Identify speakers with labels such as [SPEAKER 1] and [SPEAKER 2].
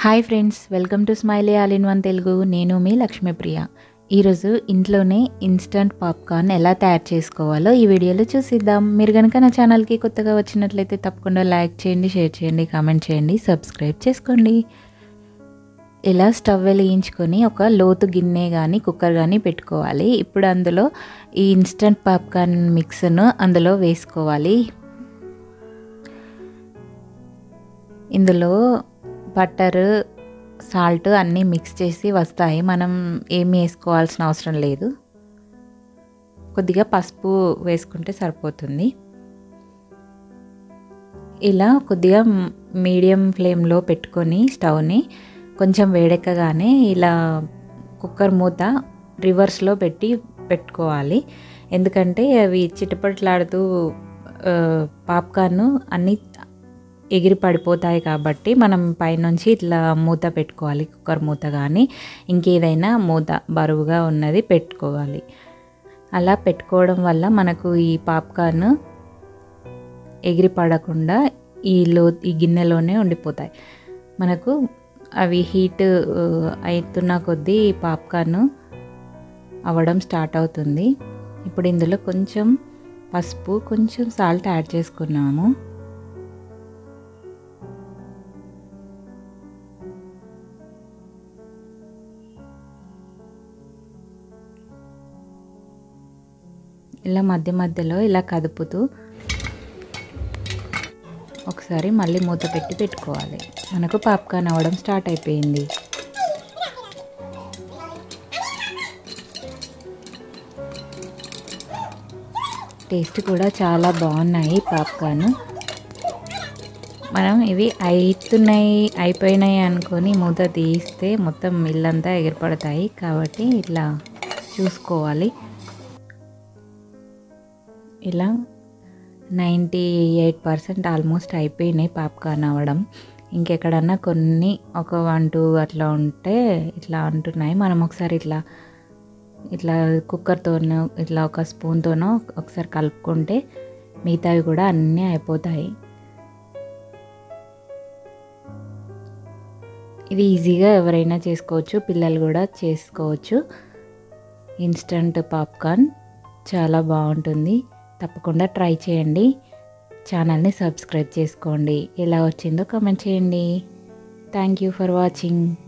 [SPEAKER 1] hi friends welcome to smiley all in one Telugu నేను మీ లక్ష్మీప్రియ ఈరోజు ఇంట్లోనే ఇన్స్టంట్ పాప్కార్న్ ఎలా తయారు చేసుకోవాలో ఈ వీడియోలో చూసిద్దాం మీరు కనుక నా ఛానల్కి కొత్తగా వచ్చినట్లయితే తప్పకుండా లైక్ చేయండి షేర్ చేయండి కామెంట్ చేయండి సబ్స్క్రైబ్ చేసుకోండి ఇలా స్టవ్ వెలిగించుకొని ఒక లోతు గిన్నె కానీ కుక్కర్ కానీ పెట్టుకోవాలి ఇప్పుడు అందులో ఈ ఇన్స్టంట్ పాప్కార్న్ మిక్స్ను అందులో వేసుకోవాలి ఇందులో బటర్ సాల్ట్ అన్నీ మిక్స్ చేసి వస్తాయి మనం ఏమి వేసుకోవాల్సిన అవసరం లేదు కొద్దిగా పసుపు వేసుకుంటే సరిపోతుంది ఇలా కొద్దిగా మీడియం ఫ్లేమ్లో పెట్టుకొని స్టవ్ని కొంచెం వేడెక్కగానే ఇలా కుక్కర్ మూత రివర్స్లో పెట్టి పెట్టుకోవాలి ఎందుకంటే అవి చిటపట్లాడుతూ పాప్కార్న్ అన్నీ ఎగిరి పడిపోతాయి కాబట్టి మనం పైనుంచి ఇట్లా మూత పెట్టుకోవాలి కుక్కర్ మూత కానీ ఇంకేదైనా మూత బరువుగా ఉన్నది పెట్టుకోవాలి అలా పెట్టుకోవడం వల్ల మనకు ఈ పాప్కార్న్ ఎగిరి పడకుండా ఈ లో ఈ గిన్నెలోనే ఉండిపోతాయి మనకు అవి హీట్ అవుతున్న కొద్దీ పాప్కార్న్ అవ్వడం స్టార్ట్ అవుతుంది ఇప్పుడు ఇందులో కొంచెం పసుపు కొంచెం సాల్ట్ యాడ్ చేసుకున్నాము ఇలా మధ్య మధ్యలో ఇలా కదుపుతూ ఒకసారి మళ్ళీ మూత పెట్టి పెట్టుకోవాలి మనకు పాప్కార్న్ అవ్వడం స్టార్ట్ అయిపోయింది టేస్ట్ కూడా చాలా బాగున్నాయి పాప్కార్న్ మనం ఇవి అవుతున్నాయి అయిపోయినాయి అనుకొని మూత తీస్తే మొత్తం ఇల్లంతా ఎగిరిపడతాయి కాబట్టి ఇట్లా చూసుకోవాలి ఇలా నైంటీ ఎయిట్ పర్సెంట్ ఆల్మోస్ట్ అయిపోయినాయి పాప్కార్న్ అవ్వడం ఇంకెక్కడన్నా కొన్ని ఒక వన్ టూ అట్లా ఉంటే ఇట్లా అంటున్నాయి మనం ఒకసారి ఇట్లా ఇట్లా కుక్కర్తోనో ఇట్లా ఒక స్పూన్తోనో ఒకసారి కలుపుకుంటే మిగతావి కూడా అన్నీ అయిపోతాయి ఇది ఈజీగా ఎవరైనా చేసుకోవచ్చు పిల్లలు కూడా చేసుకోవచ్చు ఇన్స్టంట్ పాప్కార్న్ చాలా బాగుంటుంది తప్పకుండా ట్రై చేయండి ఛానల్ని సబ్స్క్రైబ్ చేసుకోండి ఎలా వచ్చిందో కామెంట్ చేయండి థ్యాంక్ యూ ఫర్ వాచింగ్